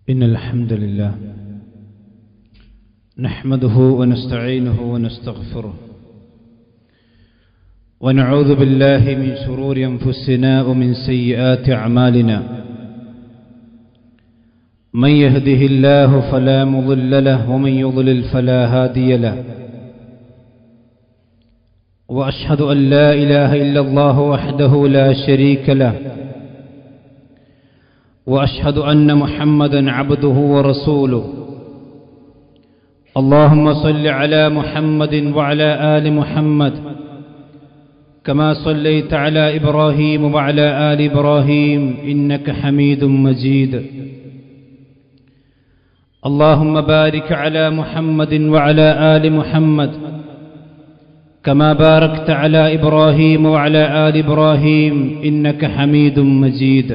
إن الحمد لله نحمده ونستعينه ونستغفره ونعوذ بالله من شرور أنفسنا ومن سيئات أعمالنا من يهده الله فلا مضل له ومن يضلل فلا هادي له وأشهد أن لا إله إلا الله وحده لا شريك له واشهد ان محمدا عبده ورسوله اللهم صل على محمد وعلى ال محمد كما صليت على ابراهيم وعلى ال ابراهيم انك حميد مجيد اللهم بارك على محمد وعلى ال محمد كما باركت على ابراهيم وعلى ال ابراهيم انك حميد مجيد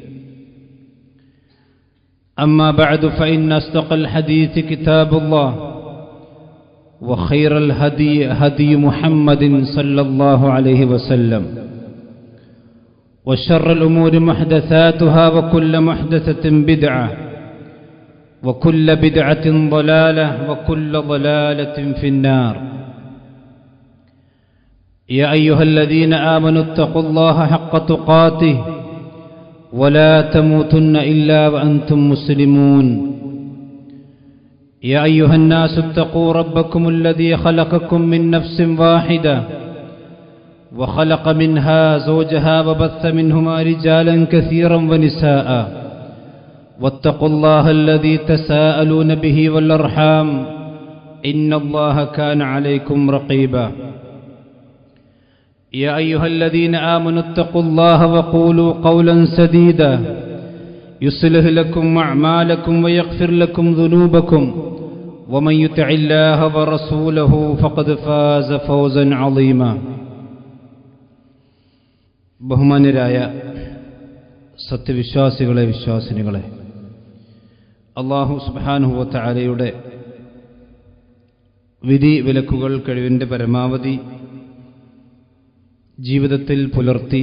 أما بعد فإن أصدق الحديث كتاب الله وخير الهدي هدي محمد صلى الله عليه وسلم وشر الأمور محدثاتها وكل محدثة بدعة وكل بدعة ضلالة وكل ضلالة في النار يا أيها الذين آمنوا اتقوا الله حق تقاته ولا تموتن إلا وأنتم مسلمون يا أيها الناس اتقوا ربكم الذي خلقكم من نفس واحدة وخلق منها زوجها وبث منهما رجالا كثيرا ونساء واتقوا الله الذي تساءلون به والأرحام إن الله كان عليكم رقيبا يا أيها الذين آمنوا اتقوا الله وقولوا قولا سديدا يصلح لكم أعمالكم ويغفر لكم ذنوبكم ومن يطع الله ورسوله فقد فاز فوزا عظيما ബഹുമാന്യരായ സത്യവിശ്വാസികളെ വിശ്വാസിനികളെ അള്ളാഹു സുബാനുഹുവത്ത ആലയുടെ വിധി വിലക്കുകൾ കഴിവിൻ്റെ പരമാവധി ജീവിതത്തിൽ പുലർത്തി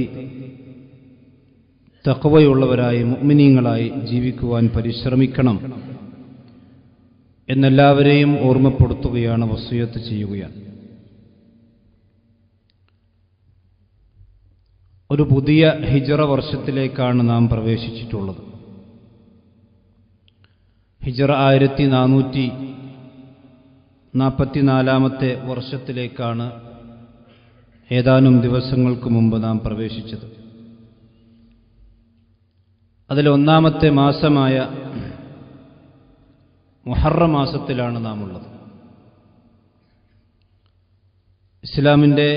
തക്കവയുള്ളവരായി മുഗ്മിനീങ്ങളായി ജീവിക്കുവാൻ പരിശ്രമിക്കണം എന്നെല്ലാവരെയും ഓർമ്മപ്പെടുത്തുകയാണ് വസൂയത്ത് ചെയ്യുകയാണ് ഒരു പുതിയ ഹിജറ വർഷത്തിലേക്കാണ് നാം പ്രവേശിച്ചിട്ടുള്ളത് ഹിജറ ആയിരത്തി നാനൂറ്റി നാൽപ്പത്തിനാലാമത്തെ വർഷത്തിലേക്കാണ് ഏതാനും ദിവസങ്ങൾക്ക് മുമ്പ് നാം പ്രവേശിച്ചത് അതിലൊന്നാമത്തെ മാസമായ മുഹറ മാസത്തിലാണ് നാം ഉള്ളത് ഇസ്ലാമിൻ്റെ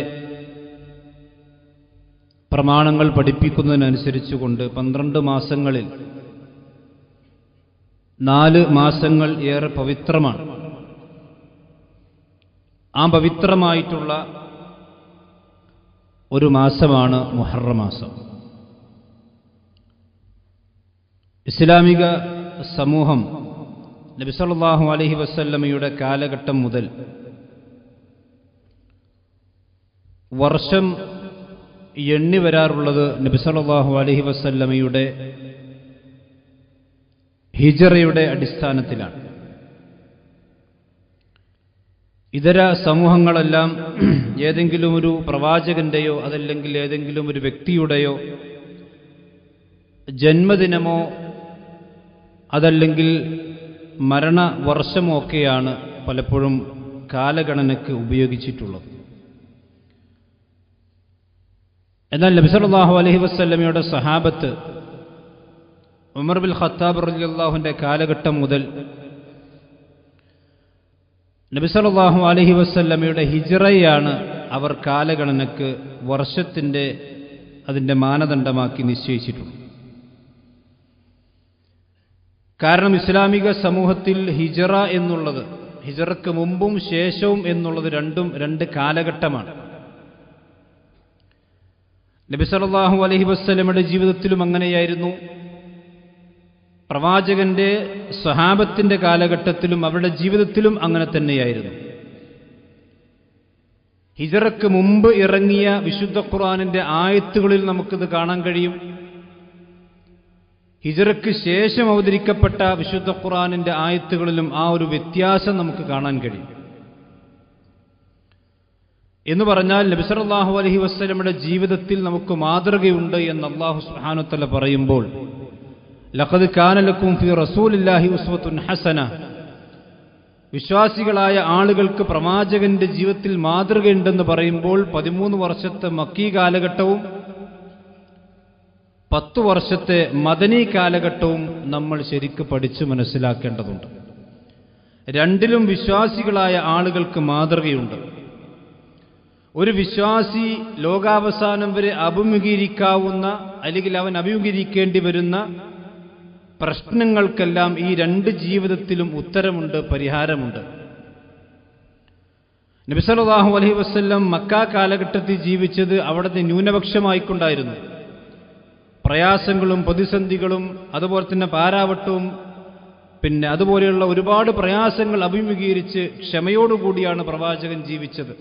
പ്രമാണങ്ങൾ പഠിപ്പിക്കുന്നതിനനുസരിച്ചുകൊണ്ട് പന്ത്രണ്ട് മാസങ്ങളിൽ നാല് മാസങ്ങൾ ഏറെ പവിത്രമാണ് ആ പവിത്രമായിട്ടുള്ള ഒരു മാസമാണ് മുഹറ മാസം ഇസ്ലാമിക സമൂഹം നബിസല്ലാഹു അലഹി വസല്ലമയുടെ കാലഘട്ടം മുതൽ വർഷം എണ്ണി വരാറുള്ളത് നബിസല്ലാഹു അലഹി വസല്ലമയുടെ ഹിജറയുടെ അടിസ്ഥാനത്തിലാണ് ഇതര സമൂഹങ്ങളെല്ലാം ഏതെങ്കിലും ഒരു പ്രവാചകന്റെയോ അതല്ലെങ്കിൽ ഏതെങ്കിലും ഒരു വ്യക്തിയുടെയോ ജന്മദിനമോ അതല്ലെങ്കിൽ മരണവർഷമോ ഒക്കെയാണ് പലപ്പോഴും കാലഗണനയ്ക്ക് ഉപയോഗിച്ചിട്ടുള്ളത് എന്നാൽ നബിസല്ലാഹു അലഹി വസ്ല്ലമയുടെ സഹാബത്ത് ഉമർ ബിൽ ഖത്താബ് റലിയല്ലാഹുവിൻ്റെ കാലഘട്ടം മുതൽ നബിസലാഹു അലഹി വസ്ല്ലമയുടെ ഹിജറയാണ് അവർ കാലഗണനക്ക് വർഷത്തിൻ്റെ അതിൻ്റെ മാനദണ്ഡമാക്കി നിശ്ചയിച്ചിട്ടുള്ളത് കാരണം ഇസ്ലാമിക സമൂഹത്തിൽ ഹിജറ എന്നുള്ളത് ഹിജറക്ക് മുമ്പും ശേഷവും എന്നുള്ളത് രണ്ടും രണ്ട് കാലഘട്ടമാണ് നബിസലാഹു അലഹി വസ്ലമയുടെ ജീവിതത്തിലും അങ്ങനെയായിരുന്നു പ്രവാചകന്റെ സ്വഹാബത്തിന്റെ കാലഘട്ടത്തിലും അവരുടെ ജീവിതത്തിലും അങ്ങനെ തന്നെയായിരുന്നു ഹിജറക്ക് മുമ്പ് ഇറങ്ങിയ വിശുദ്ധ ഖുർആാനിന്റെ ആയത്തുകളിൽ നമുക്കിത് കാണാൻ കഴിയും ഹിജറയ്ക്ക് ശേഷം അവതരിക്കപ്പെട്ട വിശുദ്ധ ഖുറാനിന്റെ ആയത്തുകളിലും ആ ഒരു വ്യത്യാസം നമുക്ക് കാണാൻ കഴിയും എന്ന് പറഞ്ഞാൽ നബിസറല്ലാഹു അലഹി വസ്ലമയുടെ ജീവിതത്തിൽ നമുക്ക് മാതൃകയുണ്ട് എന്ന് അള്ളാഹു സുഹാനുത്തല പറയുമ്പോൾ ലഖദ് കാനലക്കും ഫി റസൂലില്ലാഹി ഉസ്വത്തുൻ ഹസന വിശ്വാസികളായ ആളുകൾക്ക് പ്രവാചകന്റെ ജീവിതത്തിൽ മാതൃകയുണ്ടെന്ന് പറയുമ്പോൾ പതിമൂന്ന് വർഷത്തെ മക്കീ കാലഘട്ടവും പത്തു വർഷത്തെ മദനി കാലഘട്ടവും നമ്മൾ ശരിക്ക് പഠിച്ചു മനസ്സിലാക്കേണ്ടതുണ്ട് രണ്ടിലും വിശ്വാസികളായ ആളുകൾക്ക് മാതൃകയുണ്ട് ഒരു വിശ്വാസി ലോകാവസാനം വരെ അഭിമുഖീകരിക്കാവുന്ന അല്ലെങ്കിൽ അവൻ അഭിമുഖീകരിക്കേണ്ടി വരുന്ന പ്രശ്നങ്ങൾക്കെല്ലാം ഈ രണ്ട് ജീവിതത്തിലും ഉത്തരമുണ്ട് പരിഹാരമുണ്ട് നബിസലാഹു അലഹി വസ്ല്ലം മക്ക കാലഘട്ടത്തിൽ ജീവിച്ചത് അവിടുത്തെ ന്യൂനപക്ഷമായിക്കൊണ്ടായിരുന്നു പ്രയാസങ്ങളും പ്രതിസന്ധികളും അതുപോലെ തന്നെ പാരാവട്ടവും പിന്നെ അതുപോലെയുള്ള ഒരുപാട് പ്രയാസങ്ങൾ അഭിമുഖീകരിച്ച് ക്ഷമയോടുകൂടിയാണ് പ്രവാചകൻ ജീവിച്ചത്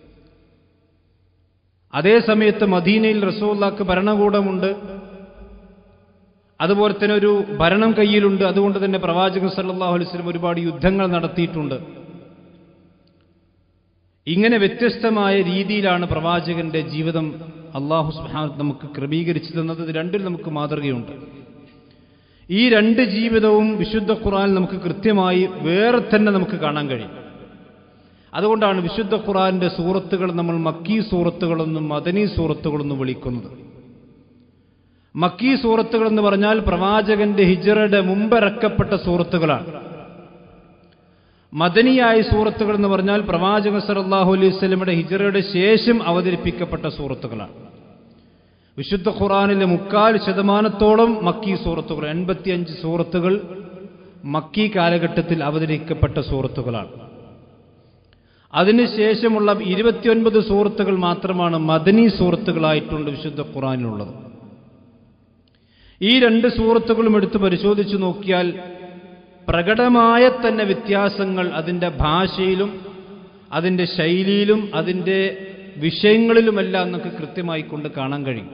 അതേ സമയത്ത് മദീനയിൽ റസൂല്ലാക്ക് ഭരണകൂടമുണ്ട് അതുപോലെ തന്നെ ഒരു ഭരണം കയ്യിലുണ്ട് അതുകൊണ്ട് തന്നെ പ്രവാചകൻ സല്ലാഹു അലൈസ്ലം ഒരുപാട് യുദ്ധങ്ങൾ നടത്തിയിട്ടുണ്ട് ഇങ്ങനെ വ്യത്യസ്തമായ രീതിയിലാണ് പ്രവാചകന്റെ ജീവിതം അള്ളാഹു സുഹാൻ നമുക്ക് ക്രമീകരിച്ചു തന്നത് ഇത് രണ്ടിൽ നമുക്ക് മാതൃകയുണ്ട് ഈ രണ്ട് ജീവിതവും വിശുദ്ധ ഖുറാൻ നമുക്ക് കൃത്യമായി വേറെ തന്നെ നമുക്ക് കാണാൻ കഴിയും അതുകൊണ്ടാണ് വിശുദ്ധ ഖുറാന്റെ സൂറത്തുകൾ നമ്മൾ മക്കീ സൂറത്തുകളെന്നും മദനി സൂറത്തുകളെന്നും വിളിക്കുന്നത് മക്കീ സൂറത്തുകൾ എന്ന് പറഞ്ഞാൽ പ്രവാചകന്റെ ഹിജറയുടെ മുമ്പിറക്കപ്പെട്ട സൂറത്തുകളാണ് മദനിയായ സൂറത്തുകൾ എന്ന് പറഞ്ഞാൽ പ്രവാചകൻ സല്ലാഹു അലൈഹി സ്വലമിയുടെ ഹിജറയുടെ ശേഷം അവതരിപ്പിക്കപ്പെട്ട സൂറത്തുകളാണ് വിശുദ്ധ ഖുറാനിലെ മുക്കാൽ ശതമാനത്തോളം മക്കീ സൂറത്തുകൾ എൺപത്തിയഞ്ച് സൂറത്തുകൾ മക്കീ കാലഘട്ടത്തിൽ അവതരിക്കപ്പെട്ട സൂറത്തുകളാണ് അതിനുശേഷമുള്ള ഇരുപത്തിയൊൻപത് സൂറത്തുകൾ മാത്രമാണ് മദനി സൂറത്തുകളായിട്ടുണ്ട് വിശുദ്ധ ഖുറാനിലുള്ളത് ഈ രണ്ട് സൂറത്തുകളും എടുത്ത് പരിശോധിച്ചു നോക്കിയാൽ പ്രകടമായ തന്നെ വ്യത്യാസങ്ങൾ അതിൻ്റെ ഭാഷയിലും അതിൻ്റെ ശൈലിയിലും അതിൻ്റെ വിഷയങ്ങളിലുമെല്ലാം നമുക്ക് കൃത്യമായി കൊണ്ട് കാണാൻ കഴിയും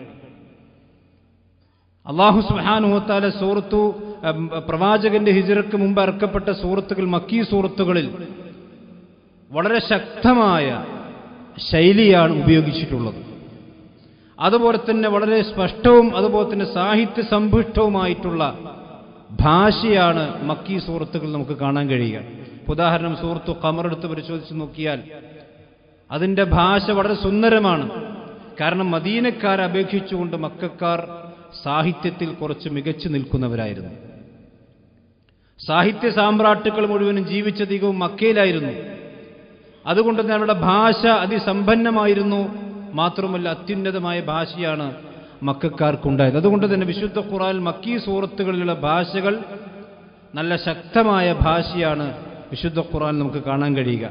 അള്ളാഹു സുഹാനുഹത്താല സൂറത്തു പ്രവാചകന്റെ ഹിജറക്ക് മുമ്പ് ഇറക്കപ്പെട്ട സൂറത്തുകൾ മക്കീ സൂറത്തുകളിൽ വളരെ ശക്തമായ ശൈലിയാണ് ഉപയോഗിച്ചിട്ടുള്ളത് അതുപോലെ തന്നെ വളരെ സ്പഷ്ടവും അതുപോലെ തന്നെ സാഹിത്യ സമ്പുഷ്ടവുമായിട്ടുള്ള ഭാഷയാണ് മക്കീ സൂറത്തുകൾ നമുക്ക് കാണാൻ കഴിയുക ഉദാഹരണം സൂറത്തു കമറെടുത്ത് പരിശോധിച്ച് നോക്കിയാൽ അതിൻ്റെ ഭാഷ വളരെ സുന്ദരമാണ് കാരണം മദീനക്കാരെ അപേക്ഷിച്ചുകൊണ്ട് മക്കാർ സാഹിത്യത്തിൽ കുറച്ച് മികച്ചു നിൽക്കുന്നവരായിരുന്നു സാഹിത്യ സാമ്രാട്ടുക്കൾ മുഴുവനും ജീവിച്ചധികവും മക്കയിലായിരുന്നു അതുകൊണ്ട് തന്നെ അവരുടെ ഭാഷ അതിസമ്പന്നമായിരുന്നു മാത്രമല്ല അത്യുന്നതമായ ഭാഷയാണ് മക്കാർക്കുണ്ടായത് അതുകൊണ്ട് തന്നെ വിശുദ്ധ ഖുറാൻ മക്കീ സൂറത്തുകളിലുള്ള ഭാഷകൾ നല്ല ശക്തമായ ഭാഷയാണ് വിശുദ്ധ ഖുറാൻ നമുക്ക് കാണാൻ കഴിയുക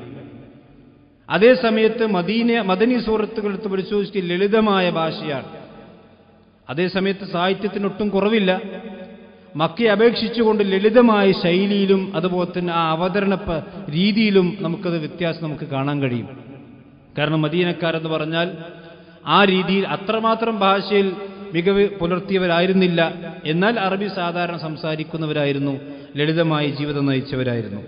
അതേ സമയത്ത് മദീന മദനി സൂറത്തുകൾ എടുത്ത് പരിശോധിച്ച് ലളിതമായ ഭാഷയാണ് അതേ സമയത്ത് സാഹിത്യത്തിനൊട്ടും കുറവില്ല മക്കയെ അപേക്ഷിച്ചുകൊണ്ട് ലളിതമായ ശൈലിയിലും അതുപോലെ തന്നെ ആ അവതരണ പ- രീതിയിലും നമുക്കത് വ്യത്യാസം നമുക്ക് കാണാൻ കഴിയും കാരണം മദീനക്കാരെന്ന് പറഞ്ഞാൽ ആ രീതിയിൽ അത്രമാത്രം ഭാഷയിൽ മികവ് പുലർത്തിയവരായിരുന്നില്ല എന്നാൽ അറബി സാധാരണ സംസാരിക്കുന്നവരായിരുന്നു ലളിതമായ ജീവിതം നയിച്ചവരായിരുന്നു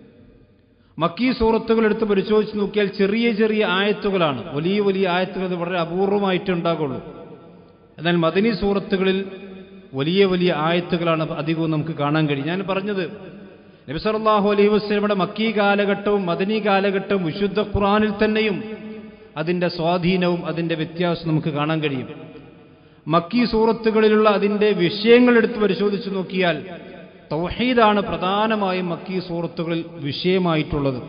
മക്കീ സൂറത്തുകൾ എടുത്ത് പരിശോധിച്ച് നോക്കിയാൽ ചെറിയ ചെറിയ ആയത്തുകളാണ് വലിയ വലിയ ആയത്തുകൾ അത് വളരെ അപൂർവമായിട്ട് ഉണ്ടാകുള്ളൂ എന്നാൽ മദനി സൂറത്തുകളിൽ വലിയ വലിയ ആയത്തുകളാണ് അധികവും നമുക്ക് കാണാൻ കഴിയും ഞാൻ പറഞ്ഞത് നബി സല്ലല്ലാഹു അലൈഹി വസല്ലമയുടെ മക്കീ കാലഘട്ടവും മദനി കാലഘട്ടവും വിശുദ്ധ ഖുറാനിൽ തന്നെയും അതിൻ്റെ സ്വാധീനവും അതിൻ്റെ വ്യത്യാസവും നമുക്ക് കാണാൻ കഴിയും മക്കീ സൂറത്തുകളിലുള്ള അതിൻ്റെ വിഷയങ്ങൾ എടുത്ത് പരിശോധിച്ച് നോക്കിയാൽ തൗഹീദാണ് പ്രധാനമായും മക്കീ സൂറത്തുകളിൽ വിഷയമായിട്ടുള്ളത്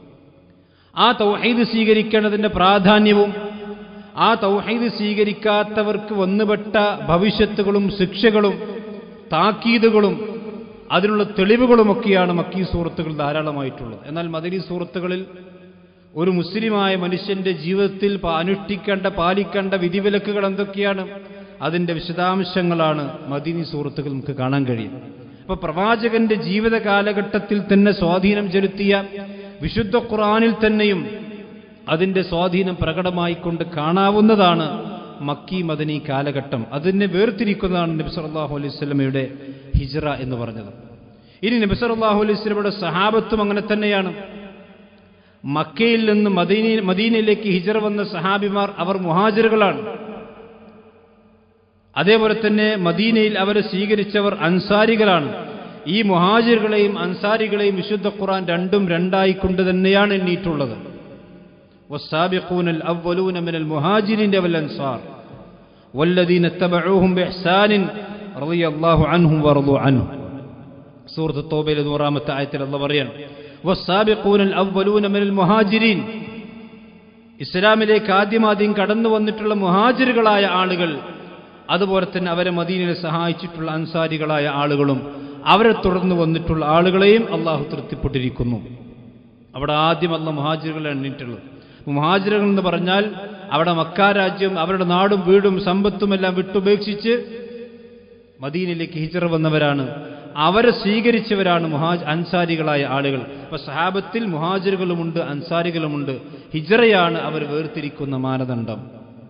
ആ തൗഹീദ് സ്വീകരിക്കേണ്ടതിൻ്റെ പ്രാധാന്യവും ആ തൗഹീദ് സ്വീകരിക്കാത്തവർക്ക് വന്നുപെട്ട ഭവിഷ്യത്തുകളും ശിക്ഷകളും താക്കീതുകളും അതിനുള്ള തെളിവുകളുമൊക്കെയാണ് മക്കീ സൂറത്തുകൾ ധാരാളമായിട്ടുള്ളത് എന്നാൽ മദനി സൂറത്തുകളിൽ ഒരു മുസ്ലിമായ മനുഷ്യന്റെ ജീവിതത്തിൽ പ- അനുഷ്ഠിക്കേണ്ട പാലിക്കേണ്ട വിധിവിലക്കുകൾ എന്തൊക്കെയാണ് അതിന്റെ വിശദാംശങ്ങളാണ് മദീനി സൂറത്തുകൾ നമുക്ക് കാണാൻ കഴിയും അപ്പൊ പ്രവാചകന്റെ ജീവിത കാലഘട്ടത്തിൽ തന്നെ സ്വാധീനം ചെലുത്തിയ വിശുദ്ധ ഖുറാനിൽ തന്നെയും അതിന്റെ സ്വാധീനം പ്രകടമായിക്കൊണ്ട് കാണാവുന്നതാണ് മക്കി മദനി കാലഘട്ടം അതിനെ വേർതിരിക്കുന്നതാണ് നബി സല്ലല്ലാഹു അലൈഹി വസല്ലമയുടെ ഹിജ്റ എന്ന് പറഞ്ഞത് ഇനി നബി സല്ലല്ലാഹു അലൈഹി വസല്ലമയുടെ സഹാബത്തും അങ്ങനെ തന്നെയാണ് മക്കയിൽ നിന്ന് മദീന മദീനയിലേക്ക് ഹിജറ വന്ന സഹാബിമാർ അവർ മുഹാജിറുകളാണ് അതേപോലെ തന്നെ മദീനയിൽ അവരെ സ്വീകരിച്ചവർ അൻസാരികളാണ് ഈ മുഹാജിറുകളെയും അൻസാരികളെയും വിശുദ്ധ ഖുർആൻ രണ്ടും രണ്ടായിക്കൊണ്ട് തന്നെയാണ് എണ്ണീട്ടുള്ളത് والسابقون الأولون من المهاجرين والأنصار والذين اتبعوهم بإحسان رضي الله عنهم ورضوا عنه سورة التوبة لنورامة آية الله مريم والسابقون الأولون من المهاجرين ഇസ്ലാമിലേക്ക് ആദ്യമാദ്യം കടന്നു വന്നിട്ടുള്ള മുഹാജിറുകളായ ആളുകൾ അതുപോലെ തന്നെ അവരെ മദീനയിൽ സഹായിച്ചിട്ടുള്ള അൻസാരികളായ ആളുകളും അവരെ തുടർന്ന് വന്നിട്ടുള്ള ആളുകളെയും അള്ളാഹു തൃപ്തിപ്പെട്ടിരിക്കുന്നു അവിടെ ആദ്യം അല്ല മുഹാജിറുകൾ എണ്ണിട്ടുള്ളത് മുഹാജിറുകൾ എന്ന് പറഞ്ഞാൽ അവിടെ മക്കാ രാജ്യം അവരുടെ നാടും വീടും സമ്പത്തും എല്ലാം വിട്ടുപേക്ഷിച്ച് മദീനയിലേക്ക് ഹിജറ വന്നവരാണ് അവരെ സ്വീകരിച്ചവരാണ് മുഹാജ് അൻസാരികളായ ആളുകൾ അപ്പൊ സഹാബത്തിൽ മുഹാജിറുകളുമുണ്ട് അൻസാരികളുമുണ്ട് ഹിജറയാണ് അവർ വേർതിരിക്കുന്ന മാനദണ്ഡം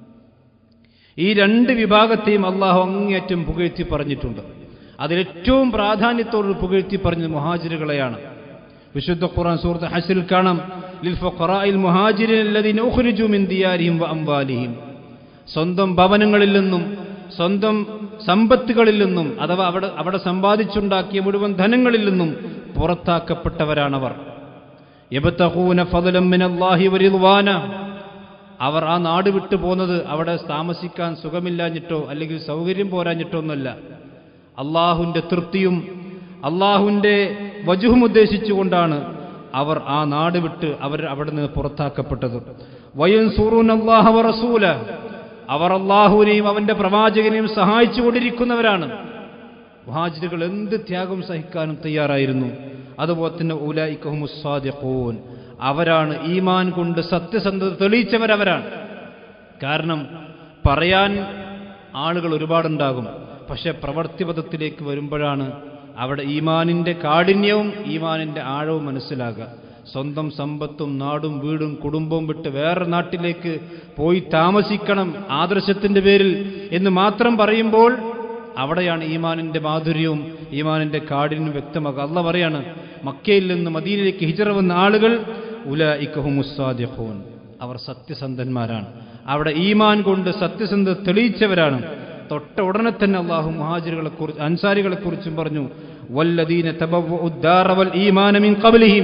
ഈ രണ്ട് വിഭാഗത്തെയും അള്ളാഹു അങ്ങേയറ്റം പുകഴ്ത്തി പറഞ്ഞിട്ടുണ്ട് അതിലേറ്റവും പ്രാധാന്യത്തോട് പുകഴ്ത്തി പറഞ്ഞത് മുഹാജിറുകളെയാണ് വിശുദ്ധ ഖുർആൻ സൂറത്ത് ഹസിൽ കാണാം ലിൽഫഖറാഇൽ മുഹാജിരിൻ അല്ലദീന ഉഖ്രിജു മിൻ ദിയാരിഹിം വ അംവാലിഹിം സ്വന്തം ഭവനങ്ങളിൽ നിന്നും സ്വന്തം സമ്പത്തുകളിൽ നിന്നും അഥവാ അവിടെ അവിടെ സമ്പാദിച്ചുണ്ടാക്കിയ മുഴുവൻ ധനങ്ങളിൽ നിന്നും പുറത്താക്കപ്പെട്ടവരാണവർ യബ്തഖൂന ഫضലം മിനല്ലാഹി വറിദ്വാന അവർ ആ നാട് വിട്ടു പോന്നത് അവിടെ താമസിക്കാൻ സുഖമില്ലാഞ്ഞിട്ടോ അല്ലെങ്കിൽ സൗകര്യം പോരാഞ്ഞിട്ടോ ഒന്നല്ല അള്ളാഹുവിൻ്റെ തൃപ്തിയും അള്ളാഹുവിൻ്റെ വജുഹും ഉദ്ദേശിച്ചുകൊണ്ടാണ് അവർ ആ നാട് വിട്ട് അവർ അവിടെ നിന്ന് പുറത്താക്കപ്പെട്ടത് വയൻ സൂറൂൻ അള്ളാഹു റസൂല അവർ അള്ളാഹുവിനെയും അവന്റെ പ്രവാചകനെയും സഹായിച്ചുകൊണ്ടിരിക്കുന്നവരാണ് മുഹാജിറുകൾ എന്ത് ത്യാഗം സഹിക്കാനും തയ്യാറായിരുന്നു അതുപോലെ തന്നെ ഉലായിക്കഹുമുസ്വാദിഖൂൻ അവരാണ് ഈമാൻ കൊണ്ട് സത്യസന്ധത തെളിയിച്ചവരവരാണ് കാരണം പറയാൻ ആളുകൾ ഒരുപാടുണ്ടാകും പക്ഷെ പ്രവർത്തിപഥത്തിലേക്ക് വരുമ്പോഴാണ് അവിടെ ഈമാനിന്റെ കാഠിന്യവും ഈമാനിന്റെ ആഴവും മനസ്സിലാകുക സ്വന്തം സമ്പത്തും നാടും വീടും കുടുംബവും വിട്ട് വേറെ നാട്ടിലേക്ക് പോയി താമസിക്കണം ആദർശത്തിന്റെ പേരിൽ എന്ന് മാത്രം പറയുമ്പോൾ അവിടെയാണ് ഈമാനിന്റെ മാധുര്യവും ഈമാനിന്റെ കാഠിന്യവും വ്യക്തമാക്കുക അല്ല പറയാണ് മക്കയിൽ നിന്ന് മദീനയിലേക്ക് ഹിജറ വന്ന ആളുകൾ ഉല ഇക്കഹുമുസ്വാദിഖൂൻ അവർ സത്യസന്ധന്മാരാണ് അവിടെ ഈമാൻ കൊണ്ട് സത്യസന്ധത തെളിയിച്ചവരാണ് തൊട്ട ഉടനെ തന്നെ അള്ളാഹു മുഹാജിറുകളെ കുറിച്ച് അൻസാരികളെ കുറിച്ചും പറഞ്ഞു വല്ലദീന തബവൽ ഈമാനമിൻ കബലിഹിം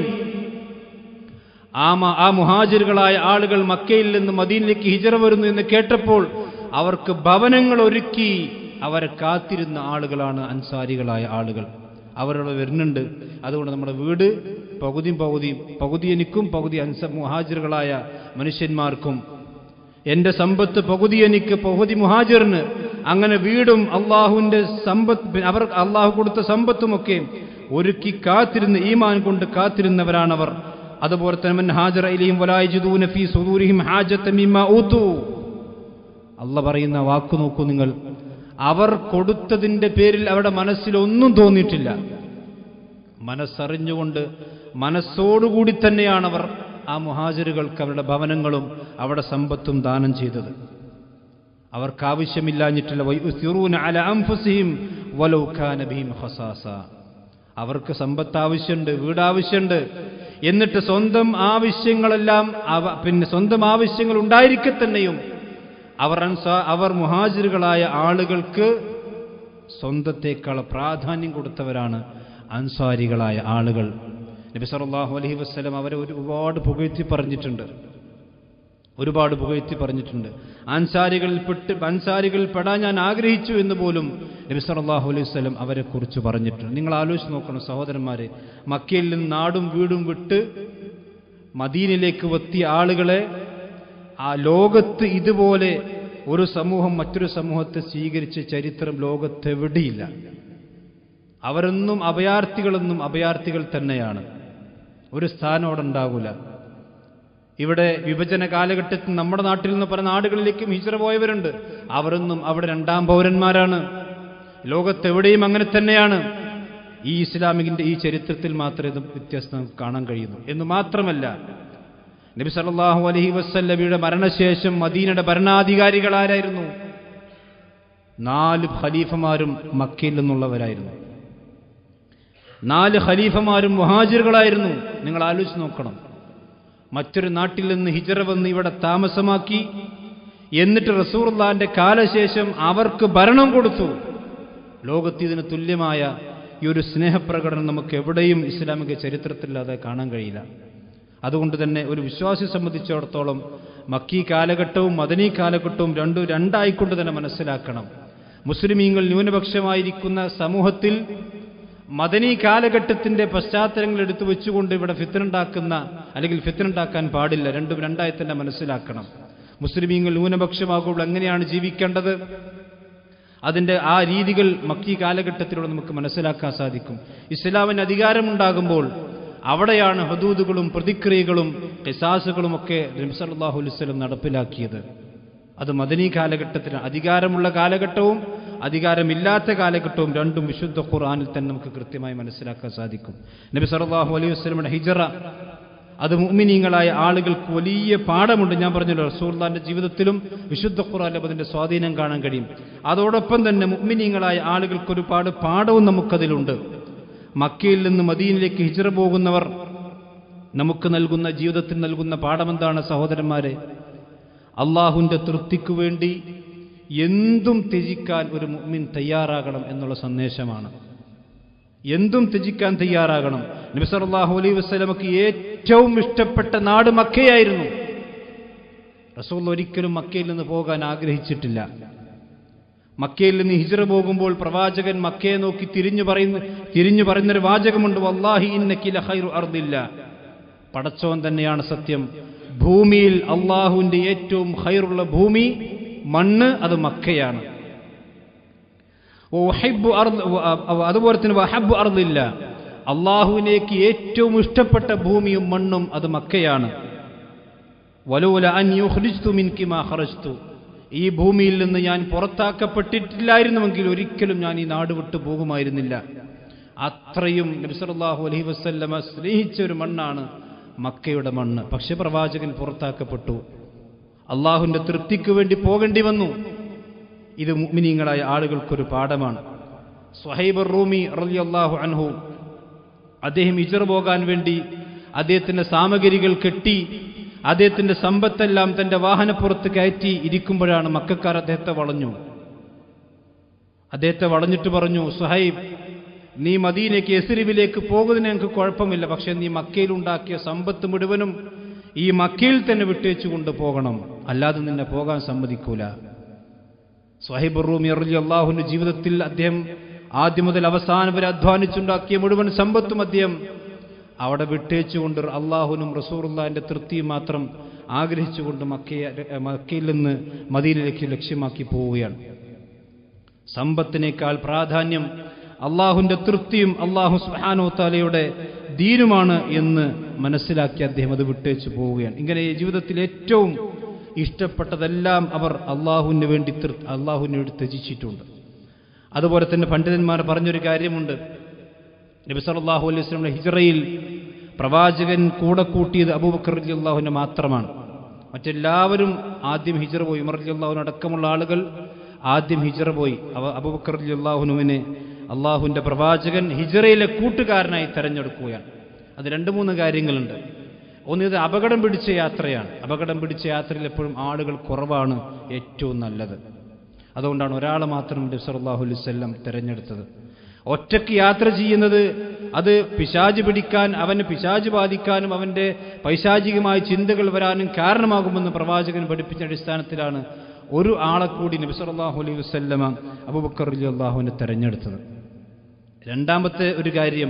ആ മ- ആ മുഹാജിറുകളായ ആളുകൾ മക്കയിൽ നിന്ന് മദീനിലേക്ക് ഹിജറ വരുന്നു എന്ന് കേട്ടപ്പോൾ അവർക്ക് ഭവനങ്ങൾ ഒരുക്കി അവരെ കാത്തിരുന്ന ആളുകളാണ് അൻസാരികളായ ആളുകൾ അവരുടെ വരുന്നുണ്ട് അതുകൊണ്ട് നമ്മുടെ വീട് പകുതിയും പകുതിയും പകുതി എനിക്കും പകുതി അൻസ മുഹാജിറുകളായ മനുഷ്യന്മാർക്കും എന്റെ സമ്പത്ത് പകുതി എനിക്ക് പകുതി മുഹാജിറിന് അങ്ങനെ വീടും അള്ളാഹുവിന്റെ സമ്പത്ത് അവർ അള്ളാഹു കൊടുത്ത സമ്പത്തുമൊക്കെ ഒരുക്കി കാത്തിരുന്ന് ഈമാൻ കൊണ്ട് കാത്തിരുന്നവരാണവർ അതുപോലെ തന്നെ മൻ ഹാജറ ഇലൈഹിം വലായിജിദൂന ഫീ സുദൂരിഹിം ഹാജത മിമ്മാ ഊതു അല്ല പറയുന്ന വാക്കു നോക്കൂ നിങ്ങൾ അവർ കൊടുത്തതിന്റെ പേരിൽ അവരുടെ മനസ്സിൽ ഒന്നും തോന്നിയിട്ടില്ല മനസ്സറിഞ്ഞുകൊണ്ട് മനസ്സോടുകൂടി തന്നെയാണ് അവർ ആ മുഹാജിറുകൾക്ക് അവരുടെ ഭവനങ്ങളും അവരുടെ സമ്പത്തും ദാനം ചെയ്തത് അവർക്ക് ആവശ്യമില്ലാഞ്ഞിട്ടില്ല വയുസിറൂന അല അൻഫുസിഹിം വലൗ കാന ബിഹിം ഖസാസ അവർക്ക് സമ്പത്ത് ആവശ്യമുണ്ട് വീട് ആവശ്യമുണ്ട് എന്നിട്ട് സ്വന്തം ആവശ്യങ്ങളെല്ലാം അവ പിന്നെ സ്വന്തം ആവശ്യങ്ങൾ ഉണ്ടായിരിക്കെ തന്നെയും അവർ അൻസാ അവർ മുഹാജിറുകളായ ആളുകൾക്ക് സ്വന്തത്തേക്കാൾ പ്രാധാന്യം കൊടുത്തവരാണ് അൻസാരികളായ ആളുകൾ നബി സല്ലല്ലാഹു അലൈഹി വസല്ലം അവരെ ഒരുപാട് പുകഴ്ത്തി പറഞ്ഞിട്ടുണ്ട് ഒരുപാട് പുകഴ്ത്തി പറഞ്ഞിട്ടുണ്ട് അൻസാരികളിൽ പെട്ട് അൻസാരികളിൽ പെടാൻ ഞാൻ ആഗ്രഹിച്ചു എന്ന് പോലും നബി സല്ലല്ലാഹു അലൈഹി വസല്ലം അവരെ കുറിച്ച് പറഞ്ഞിട്ടുണ്ട് നിങ്ങൾ ആലോചിച്ച് നോക്കണം സഹോദരന്മാരെ മക്കയിൽ നിന്ന് നാടും വീടും വിട്ട് മദീനിലേക്ക് എത്തിയ ആളുകളെ ആ ലോകത്ത് ഇതുപോലെ ഒരു സമൂഹം മറ്റൊരു സമൂഹത്തെ സ്വീകരിച്ച ചരിത്രം ലോകത്തെവിടെയില്ല അവരൊന്നും അഭയാർത്ഥികളൊന്നും അഭയാർത്ഥികൾ തന്നെയാണ് ഒരു സ്ഥാനം അവിടെ ഉണ്ടാകൂല ഇവിടെ വിഭജന കാലഘട്ടത്തിൽ നമ്മുടെ നാട്ടിൽ നിന്ന് പല നാടുകളിലേക്കും ഹിജറ പോയവരുണ്ട് അവരൊന്നും അവിടെ രണ്ടാം പൗരന്മാരാണ് ലോകത്തെവിടെയും അങ്ങനെ തന്നെയാണ് ഈ ഇസ്ലാമികിന്റെ ഈ ചരിത്രത്തിൽ മാത്രമേ ഇത് വ്യത്യാസം നമുക്ക് കാണാൻ കഴിയുന്നു എന്ന് മാത്രമല്ല നബി സല്ലല്ലാഹു അലൈഹി വസല്ലമയുടെ മരണശേഷം മദീനയുടെ ഭരണാധികാരികൾ ആരായിരുന്നു നാല് ഖലീഫമാരും മക്കയിൽ നിന്നുള്ളവരായിരുന്നു നാല് ഖലീഫമാരും മുഹാജിറുകളായിരുന്നു നിങ്ങൾ ആലോചിച്ച് നോക്കണം മറ്റൊരു നാട്ടിൽ നിന്ന് ഹിജറ വന്ന് ഇവിടെ താമസമാക്കി എന്നിട്ട് റസൂർലാന്റെ കാലശേഷം അവർക്ക് ഭരണം കൊടുത്തു ലോകത്ത് ഇതിന് തുല്യമായ ഈ ഒരു സ്നേഹപ്രകടനം നമുക്ക് എവിടെയും ഇസ്ലാമിക ചരിത്രത്തിലല്ലാതെ കാണാൻ കഴിയില്ല അതുകൊണ്ട് തന്നെ ഒരു വിശ്വാസി സംബന്ധിച്ചിടത്തോളം മക്കീ കാലഘട്ടവും മദനീ കാലഘട്ടവും രണ്ടും രണ്ടായിക്കൊണ്ട് തന്നെ മനസ്സിലാക്കണം മുസ്ലിമീങ്ങൾ ന്യൂനപക്ഷമായിരിക്കുന്ന സമൂഹത്തിൽ മദനീ കാലഘട്ടത്തിന്റെ പശ്ചാത്തലങ്ങൾ എടുത്തു വെച്ചുകൊണ്ട് ഇവിടെ ഫിത്തനുണ്ടാക്കുന്ന അല്ലെങ്കിൽ ഫിത്തനുണ്ടാക്കാൻ പാടില്ല രണ്ടും രണ്ടായി തന്നെ മനസ്സിലാക്കണം മുസ്ലിമീങ്ങൾ ന്യൂനപക്ഷമാകുമ്പോൾ എങ്ങനെയാണ് ജീവിക്കേണ്ടത് അതിന്റെ ആ രീതികൾ മക്കീ കാലഘട്ടത്തിലൂടെ നമുക്ക് മനസ്സിലാക്കാൻ സാധിക്കും ഇസ്ലാമിന് അധികാരമുണ്ടാകുമ്പോൾ അവിടെയാണ് ഹദൂദുകളും പ്രതിക്രിയകളും ഖിസാസുകളും ഒക്കെ നബ്സല്ലാഹു അലൈവലം നടപ്പിലാക്കിയത് അത് മദനീ കാലഘട്ടത്തിന് അധികാരമുള്ള കാലഘട്ടവും അധികാരമില്ലാത്ത കാലഘട്ടവും രണ്ടും വിശുദ്ധ ഖുർആനിൽ തന്നെ നമുക്ക് കൃത്യമായി മനസ്സിലാക്കാൻ സാധിക്കും നബി സല്ലല്ലാഹു അലൈഹി വസല്ലമയുടെ ഹിജറ അത് മുഅ്മിനീങ്ങളായ ആളുകൾക്ക് വലിയ പാഠമുണ്ട് ഞാൻ പറഞ്ഞല്ലോ റസൂർദാന്റെ ജീവിതത്തിലും വിശുദ്ധ ഖുർആനിലും അതിന്റെ സ്വാധീനം കാണാൻ കഴിയും അതോടൊപ്പം തന്നെ മുഅ്മിനീങ്ങളായ ആളുകൾക്ക് ഒരുപാട് പാഠവും നമുക്കതിലുണ്ട് മക്കയിൽ നിന്ന് മദീനിലേക്ക് ഹിജറ പോകുന്നവർ നമുക്ക് നൽകുന്ന ജീവിതത്തിൽ നൽകുന്ന പാഠമെന്താണ് സഹോദരന്മാരെ അള്ളാഹുവിൻ്റെ തൃപ്തിക്കു വേണ്ടി എന്തും ത്യജിക്കാൻ ഒരു മുഅ്മിൻ തയ്യാറാകണം എന്നുള്ള സന്ദേശമാണ് എന്തും ത്യജിക്കാൻ തയ്യാറാകണം നബി സല്ലല്ലാഹു അലൈഹി വസല്ലമക്ക് ഏറ്റവും ഇഷ്ടപ്പെട്ട നാട് മക്കയായിരുന്നു റസൂൽ ഒരിക്കലും മക്കയിൽ നിന്ന് പോകാൻ ആഗ്രഹിച്ചിട്ടില്ല മക്കയിൽ നിന്ന് ഹിജറ പോകുമ്പോൾ പ്രവാചകൻ മക്കയെ നോക്കി തിരിഞ്ഞു പറയുന്ന തിരിഞ്ഞു പറയുന്നൊരു വാചകമുണ്ട് വല്ലാഹി ഇന്നക്കില ഖൈറു അർദില്ല പടച്ചോൻ തന്നെയാണ് സത്യം ഭൂമിയിൽ അള്ളാഹുവിന്റെ ഏറ്റവും ഖൈറുള്ള ഭൂമി മണ്ണ് അത് മക്കയാണ് വഹബ്ബു അർദ് അതുപോലെ തന്നെ വഹബ്ബു അർദില്ല അള്ളാഹുവിനേക്ക് ഏറ്റവും ഇഷ്ടപ്പെട്ട ഭൂമിയും മണ്ണും അത് മക്കയാണ് വലൂല അൻ യുഖ്രിജ്തു മിൻകി മാ ഖറജ്തു ഈ ഭൂമിയിൽ നിന്ന് ഞാൻ പുറത്താക്കപ്പെട്ടിട്ടില്ലായിരുന്നുവെങ്കിൽ ഒരിക്കലും ഞാൻ ഈ നാട് വിട്ടു പോകുമായിരുന്നില്ല അത്രയും നബിസല്ലാഹു അലൈഹി വസല്ലമ സ്നേഹിച്ച ഒരു മണ്ണാണ് മക്കയുടെ മണ്ണ് പക്ഷെ പ്രവാചകൻ പുറത്താക്കപ്പെട്ടു അള്ളാഹുവിന്റെ തൃപ്തിക്ക് വേണ്ടി പോകേണ്ടി വന്നു ഇത് മുഅ്മിനീങ്ങളായ ആളുകൾക്കൊരു പാഠമാണ് സ്വഹൈബർ റൂമി റളിയല്ലാഹു അൻഹു അദ്ദേഹം ഇജർ പോകാൻ വേണ്ടി അദ്ദേഹത്തിന്റെ സാമഗ്രികൾ കെട്ടി അദ്ദേഹത്തിന്റെ സമ്പത്തെല്ലാം തന്റെ വാഹനപ്പുറത്ത് കയറ്റി ഇരിക്കുമ്പോഴാണ് മക്കാർ അദ്ദേഹത്തെ വളഞ്ഞു അദ്ദേഹത്തെ വളഞ്ഞിട്ട് പറഞ്ഞു സുഹൈബ് നീ മദീനയ്ക്ക് എസിരിവിലേക്ക് പോകുന്നതിന് ഞങ്ങൾക്ക് കുഴപ്പമില്ല പക്ഷെ നീ മക്കയിൽ ഉണ്ടാക്കിയ സമ്പത്ത് മുഴുവനും ഈ മക്കയിൽ തന്നെ വിട്ടേച്ചു കൊണ്ട് പോകണം അല്ലാതെ നിന്നെ പോകാൻ സമ്മതിക്കൂല സ്വഹൈബ് റൂമി അറുലി അള്ളാഹുവിന്റെ ജീവിതത്തിൽ അദ്ദേഹം ആദ്യം മുതൽ അവസാനം വരെ അധ്വാനിച്ചുണ്ടാക്കിയ മുഴുവൻ സമ്പത്തും അദ്ദേഹം അവിടെ വിട്ടേച്ചുകൊണ്ട് അള്ളാഹുനും റസൂറുല്ലാന്റെ തൃപ്തിയും മാത്രം ആഗ്രഹിച്ചുകൊണ്ട് മക്കയെ മക്കയിൽ നിന്ന് മദീനയിലേക്ക് ലക്ഷ്യമാക്കി പോവുകയാണ് സമ്പത്തിനേക്കാൾ പ്രാധാന്യം അള്ളാഹുവിന്റെ തൃപ്തിയും അള്ളാഹു സുഹാനോ താലയുടെ ദീനുമാണ് എന്ന് മനസ്സിലാക്കി അദ്ദേഹം അത് വിട്ടേച്ചു പോവുകയാണ് ഇങ്ങനെ ഈ ജീവിതത്തിൽ ഏറ്റവും ഇഷ്ടപ്പെട്ടതെല്ലാം അവർ അള്ളാഹുവിന് വേണ്ടി അള്ളാഹുവിന് വേണ്ടി ത്യജിച്ചിട്ടുണ്ട് അതുപോലെ തന്നെ പണ്ഡിതന്മാർ പറഞ്ഞൊരു കാര്യമുണ്ട് നബി സല്ലല്ലാഹു അലൈഹി വസല്ലമയുടെ ഹിജറയിൽ പ്രവാചകൻ കൂടെ കൂട്ടിയത് അബൂബക്കർ റളിയല്ലാഹുവിനെ മാത്രമാണ് മറ്റെല്ലാവരും ആദ്യം ഹിജറ പോയി ഉമർ റളിയല്ലാഹുവിന് അടക്കമുള്ള ആളുകൾ ആദ്യം ഹിജറ പോയി അവ അബൂബക്കർ റളിയല്ലാഹുവിനെ അള്ളാഹുവിന്റെ പ്രവാചകൻ ഹിജറയിലെ കൂട്ടുകാരനായി തെരഞ്ഞെടുക്കുകയാണ് അത് രണ്ട് മൂന്ന് കാര്യങ്ങളുണ്ട് ഒന്ന് ഇത് അപകടം പിടിച്ച യാത്രയാണ് അപകടം പിടിച്ച യാത്രയിൽ എപ്പോഴും ആളുകൾ കുറവാണ് ഏറ്റവും നല്ലത് അതുകൊണ്ടാണ് ഒരാളെ മാത്രം നബി സല്ലല്ലാഹു അലൈഹി വസല്ലം തിരഞ്ഞെടുത്തത് ഒറ്റയ്ക്ക് യാത്ര ചെയ്യുന്നത് അത് പിശാജ് പിടിക്കാൻ അവന് പിശാജ് ബാധിക്കാനും അവന്റെ പൈശാചികമായ ചിന്തകൾ വരാനും കാരണമാകുമെന്ന് പ്രവാചകൻ പഠിപ്പിച്ച അടിസ്ഥാനത്തിലാണ് ഒരു ആളെ കൂടി നബി സല്ലല്ലാഹു അലൈഹി വസല്ലമ അബൂബക്കർ റളിയല്ലാഹുവിനെ തെരഞ്ഞെടുത്തത് രണ്ടാമത്തെ ഒരു കാര്യം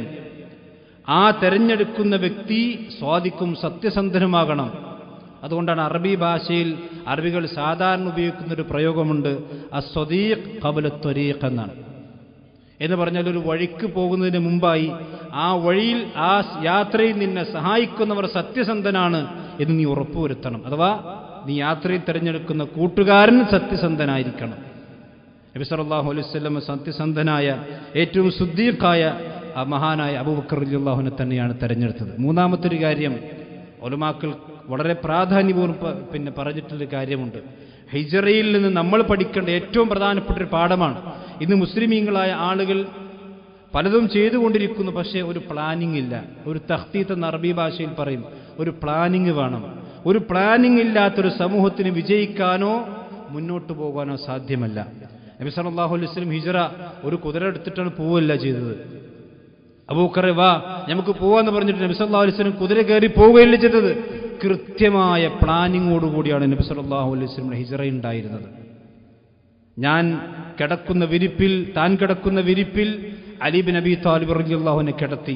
ആ തെരഞ്ഞെടുക്കുന്ന വ്യക്തി സ്വാദിക്കും സത്യസന്ധനുമാകണം അതുകൊണ്ടാണ് അറബി ഭാഷയിൽ അറബികൾ സാധാരണ ഉപയോഗിക്കുന്ന ഒരു പ്രയോഗമുണ്ട് അസ്വദീഖ് കബല ത്വരീഖ് എന്നാണ് എന്ന് പറഞ്ഞാൽ ഒരു വഴിക്ക് പോകുന്നതിന് മുമ്പായി ആ വഴിയിൽ ആ യാത്രയിൽ നിന്നെ സഹായിക്കുന്നവർ സത്യസന്ധനാണ് എന്ന് നീ ഉറപ്പുവരുത്തണം അഥവാ നീ യാത്രയിൽ തിരഞ്ഞെടുക്കുന്ന കൂട്ടുകാരൻ സത്യസന്ധനായിരിക്കണം നബി സല്ലല്ലാഹു അലൈഹി വസല്ലം സത്യസന്ധനായ ഏറ്റവും സുദ്ദീഖായ ആ മഹാനായ അബൂബക്കർ റളിയല്ലാഹുവിനെ തന്നെയാണ് തെരഞ്ഞെടുത്തത് മൂന്നാമത്തെ ഒരു കാര്യം ഒലുമാക്കൾ വളരെ പ്രാധാന്യപൂർവ്വം പ- പിന്നെ പറഞ്ഞിട്ടുള്ളൊരു കാര്യമുണ്ട് ഹിജറയിൽ നിന്ന് നമ്മൾ പഠിക്കേണ്ട ഏറ്റവും പ്രധാനപ്പെട്ട ഒരു പാഠമാണ് ഇന്ന് മുസ്ലിമീങ്ങളായ ആളുകൾ പലതും ചെയ്തുകൊണ്ടിരിക്കുന്നു പക്ഷേ ഒരു പ്ലാനിംഗ് ഇല്ല ഒരു തഖ്തീത്ത് എന്ന അറബി ഭാഷയിൽ പറയും ഒരു പ്ലാനിംഗ് വേണം ഒരു പ്ലാനിംഗ് ഇല്ലാത്തൊരു സമൂഹത്തിന് വിജയിക്കാനോ മുന്നോട്ട് പോകാനോ സാധ്യമല്ല നബി സല്ലല്ലാഹു അലൈഹി വസല്ലം ഹിജറ ഒരു കുതിര എടുത്തിട്ടാണ് പോവല്ല ചെയ്തത് അബൂക്കറെ വാ നമുക്ക് പോവാന്ന് പറഞ്ഞിട്ട് നബി സല്ലല്ലാഹു അലൈഹി വസല്ലം കുതിര കയറി പോവുകയല്ല ചെയ്തത് കൃത്യമായ പ്ലാനിങ്ങോടുകൂടിയാണ് നബി സല്ലല്ലാഹു അലൈഹി വസല്ലം ഹിജറ ഉണ്ടായിരുന്നത് ഞാൻ കിടക്കുന്ന വിരിപ്പിൽ താൻ കിടക്കുന്ന വിരിപ്പിൽ അലീബ് നബി താലിബ് റളിയല്ലാഹുവിനെ കിടത്തി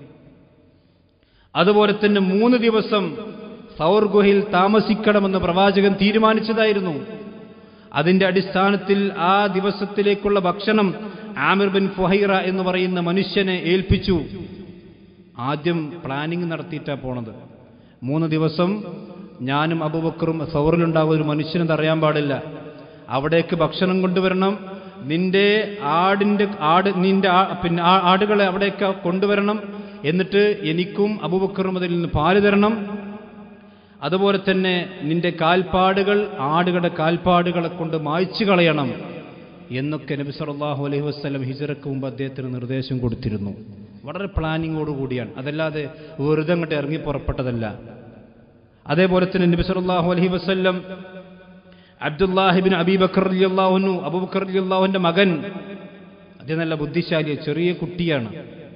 അതുപോലെ തന്നെ മൂന്ന് ദിവസം സൗർ ഗുഹയിൽ താമസിക്കണമെന്ന് പ്രവാചകൻ തീരുമാനിച്ചതായിരുന്നു അതിന്റെ അടിസ്ഥാനത്തിൽ ആ ദിവസത്തിലേക്കുള്ള ഭക്ഷണം ആമിർ ബിൻ ഫുഹൈറ എന്ന് പറയുന്ന മനുഷ്യനെ ഏൽപ്പിച്ചു ആദ്യം പ്ലാനിങ് നടത്തിയിട്ടാ പോണത് മൂന്ന് ദിവസം ഞാനും അബുബക്കറും സൗറിലുണ്ടാകുന്ന ഒരു മനുഷ്യനെന്ന് അറിയാൻ പാടില്ല അവിടേക്ക് ഭക്ഷണം കൊണ്ടുവരണം നിന്റെ ആടിന്റെ ആട് നിന്റെ ആ- പിന്നെ ആ- ആടുകളെ അവിടേക്ക് കൊണ്ടുവരണം എന്നിട്ട് എനിക്കും അബുബക്കറും അതിൽ നിന്ന് പാല് തരണം അതുപോലെ തന്നെ നിന്റെ കാൽപ്പാടുകൾ ആടുകളുടെ കാൽപ്പാടുകളെ കൊണ്ട് മായ്ച്ചു കളയണം എന്നൊക്കെ നബി സല്ലല്ലാഹു അലൈഹി വസല്ലം ഹിജറക്ക് മുമ്പ് അദ്ദേഹത്തിന് നിർദ്ദേശം കൊടുത്തിരുന്നു വളരെ പ്ലാനിങ്ങോട് കൂടിയാണ് അതല്ലാതെ വെറുതെ അങ്ങോട്ട് ഇറങ്ങി പുറപ്പെട്ടതല്ല അതേപോലെ തന്നെ നബി സല്ലല്ലാഹു അലൈഹി വസല്ലം അബ്ദുല്ലാഹിബിൻ അബീബക്കർ റളിയല്ലാഹുനു അബൂബക്കർ റളിയല്ലാഹുവിന്റെ മകൻ അദ്ദേഹം നല്ല ബുദ്ധിശാലി ചെറിയ കുട്ടിയാണ്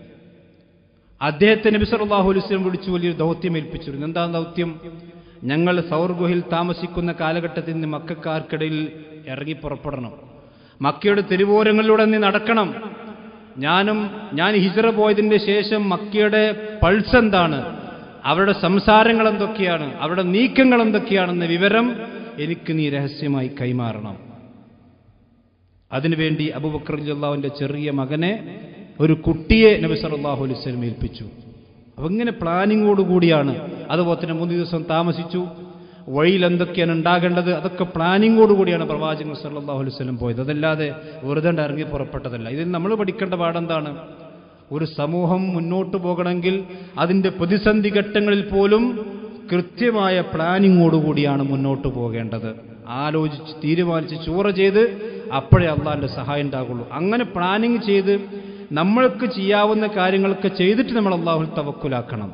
അദ്ദേഹത്തെ നബി സല്ലല്ലാഹു അലൈഹി വസല്ലം വിളിച്ചു വലിയൊരു ദൗത്യം ഏൽപ്പിച്ചിരുന്നു എന്താ ദൗത്യം ഞങ്ങൾ സൗർ ഗുഹയിൽ താമസിക്കുന്ന കാലഘട്ടത്തിൽ നിന്ന് മക്കാർക്കിടയിൽ ഇറങ്ങി പുറപ്പെടണം മക്കയുടെ തെരുവോരങ്ങളിലൂടെ നീ നടക്കണം ഞാനും ഞാൻ ഹിജറ പോയതിന്റെ ശേഷം മക്കയുടെ പൾസ് എന്താണ് അവരുടെ സംസാരങ്ങൾ എന്തൊക്കെയാണ് അവരുടെ നീക്കങ്ങൾ എന്തൊക്കെയാണെന്ന വിവരം എനിക്ക് നീ രഹസ്യമായി കൈമാറണം അതിനുവേണ്ടി അബൂബക്കർ അള്ളാഹുവിന്റെ ചെറിയ മകനെ ഒരു കുട്ടിയെ നബി സല്ലല്ലാഹു അലൈഹി വസല്ലം ഏൽപ്പിച്ചു അപ്പൊ ഇങ്ങനെ പ്ലാനിങ്ങോട് കൂടിയാണ് അതുപോലെ തന്നെ മൂന്ന് ദിവസം താമസിച്ചു വഴിയിൽ എന്തൊക്കെയാണ് ഉണ്ടാകേണ്ടത് അതൊക്കെ പ്ലാനിങ്ങോട് കൂടിയാണ് പ്രവാചകൻ സല്ലല്ലാഹു അലൈഹി വസല്ലം പോയത് അതല്ലാതെ വെറുതെ അങ്ങട് ഇറങ്ങി പുറപ്പെട്ടതല്ല ഇതിൽ നമ്മൾ പഠിക്കേണ്ട പാടെന്താണ് ഒരു സമൂഹം മുന്നോട്ട് പോകണമെങ്കിൽ അതിന്റെ പ്രതിസന്ധി ഘട്ടങ്ങളിൽ പോലും കൃത്യമായ പ്ലാനിങ്ങോടുകൂടിയാണ് മുന്നോട്ട് പോകേണ്ടത് ആലോചിച്ച് തീരുമാനിച്ച് ചൂറ ചെയ്ത് അപ്പോഴേ അള്ളാഹിന്റെ സഹായം ഉണ്ടാകുള്ളൂ അങ്ങനെ പ്ലാനിങ് ചെയ്ത് നമ്മൾക്ക് ചെയ്യാവുന്ന കാര്യങ്ങളൊക്കെ ചെയ്തിട്ട് നമ്മൾ അള്ളാഹുൽ തവക്കുലാക്കണം